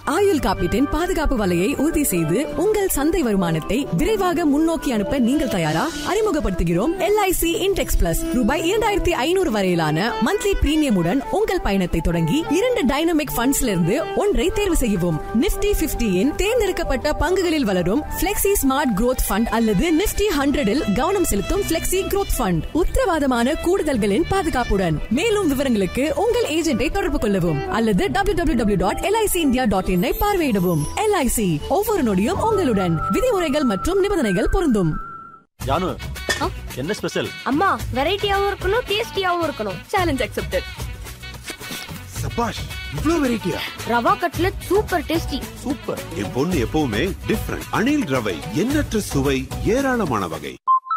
ஆயுள் காப்பீட்டின் பாதுகாப்பு வலையை உறுதி செய்து உங்கள் சந்தை வருமானத்தை விரைவாக முன்னோக்கி அனுப்ப நீங்கள் தயாரா அறிமுகப்படுத்துகிறோம் எல்ஐசி இன்டெக்ஸ் பிளஸ் ரூபாய் இரண்டாயிரத்தி ஐநூறு வரையிலான மந்த்லி பிரீமியமுடன் உங்கள் பயணத்தை தொடங்கி இரண்டு டைனமிக் ஃபண்ட்ஸ்ல இருந்து ஒன்றை தேர்வு செய்யவும் நிப்டி பிப்டியின் தேர்ந்தெடுக்கப்பட்ட பங்குகளில் வளரும் பிளெக்சி ஸ்மார்ட் growth ஃபண்ட் அல்லது நிப்டி ஹண்ட்ரடில் கவனம் செலுத்தும் பிளெக்சி growth ஃபண்ட் உத்தரவாதமான கூடுதல்களின் பாதுகாப்புடன் மேலும் விவரங்களுக்கு உங்கள் ஏஜென்ட்டை தொடர்பு கொள்ளவும் அல்லது W W W dot LIC India dot in பார்வையிடவும் எல்ஐசி ஒவ்வொரு நொடியும் உங்களுடன் விதிமுறைகள் மற்றும் நிபந்தனைகள் பொருந்தும் ஜானு என்ன ஸ்பெஷல் அம்மா வெரைட்டியாவும் இருக்கணும் டேஸ்டியாவும் இருக்கணும் சேலஞ்ச் அக்செப்டட் சபாஷ் இவ்ளோ வெரைட்டியா rava cutlet super tasty super என் பொண்ணு எப்பவுமே டிஃப்ரெண்ட் அணில் ரவை எண்ணற்ற சுவை ஏராளமான வகை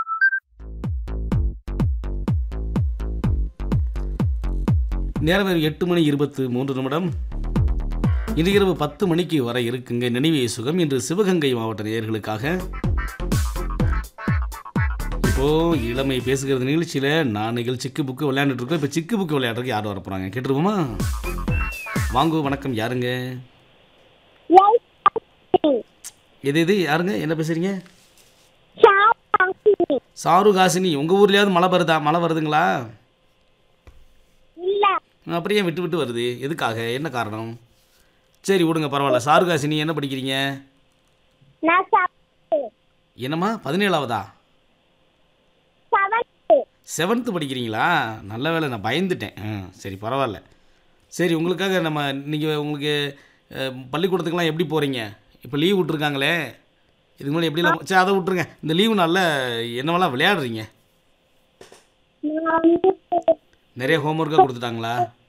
நேரம் எட்டு மணி இருபத்து மூன்று நிமிடம் இன்று இரவு பத்து மணிக்கு வர இருக்குங்க நினைவே சுகம் இன்று சிவகங்கை மாவட்ட நேயர்களுக்காக இப்போ இளமை பேசுகிறது நிகழ்ச்சியில் நான் நிகழ்ச்சிக்கு புக்கு விளையாண்டுட்டு இருக்கோம் இப்போ சிக்கு புக்கு விளையாடுறதுக்கு யார் வர போகிறாங்க கேட்டுருவோமா வாங்க வணக்கம் யாருங்க எது எது யாருங்க என்ன பேசுறீங்க சாரு காசினி உங்கள் ஊர்லேயாவது மழை வருதா மழை வருதுங்களா அப்படியே விட்டு விட்டு வருது எதுக்காக என்ன காரணம் சரி விடுங்க பரவாயில்ல சாருகாசினி என்ன படிக்கிறீங்க என்னம்மா பதினேழாவதா செவன்த்து படிக்கிறீங்களா நல்ல வேளை நான் பயந்துட்டேன் ஆ சரி பரவாயில்ல சரி உங்களுக்காக நம்ம நீங்கள் உங்களுக்கு அஹ், பள்ளிக்கூடத்துக்கெலாம் எப்படி போகிறீங்க இப்போ லீவ் விட்ருக்காங்களே இதுக்கு முன்னாடி எப்படிலாம் சரி அதை விட்ருங்க இந்த லீவு நாளில் என்னவெல்லாம் விளையாடுறீங்க நிறைய ஹோம்ஒர்க்காக கொடுத்துட்டாங்களா